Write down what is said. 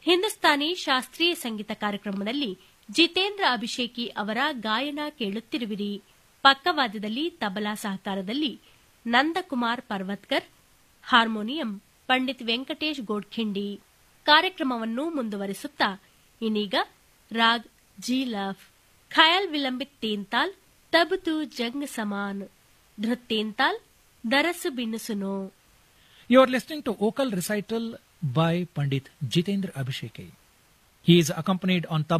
ಹಿಂದೂಸ್ತಾನಿ ಶಾಸ್ತ್ರೀಯ ಸಂಗೀತ ಕಾರ್ಯಕ್ರಮದಲ್ಲಿ ಜಿತೇಂದ್ರ ಅಭಿಷೇಕಿ ಅವರ ಗಾಯನ ಕೇಳುತ್ತಿರುವಿರಿ ಪಕ್ಕವಾದ್ಯದಲ್ಲಿ ತಬಲಾ ಸಹಕಾರದಲ್ಲಿ ನಂದಕುಮಾರ್ ಪರ್ವತ್ಕರ್ ಹಾರ್ಮೋನಿಯಂ ಪಂಡಿತ್ ವೆಂಕಟೇಶ್ ಗೋಡ್ಖಿಂಡಿ ಕಾರ್ಯಕ್ರಮವನ್ನು ಮುಂದುವರಿಸುತ್ತಾ ಇನ್ನೀಗ ರಾಗ್ ಜೀಲಫ್ ಖಯಾಲ್ ವಿಲಂಬಿತ್ ತೇಂತಾಲ್ ತಬ್ ತು ಜಂಗ್ ಸಮಾನ್ ಧೃತ್ತೇಂತಾಲ್ ದರಸ್ ಬಿನ್ಸುನೋ You are listening to vocal recital by Pandit Jitendra Abhisheki. He is accompanied on tabla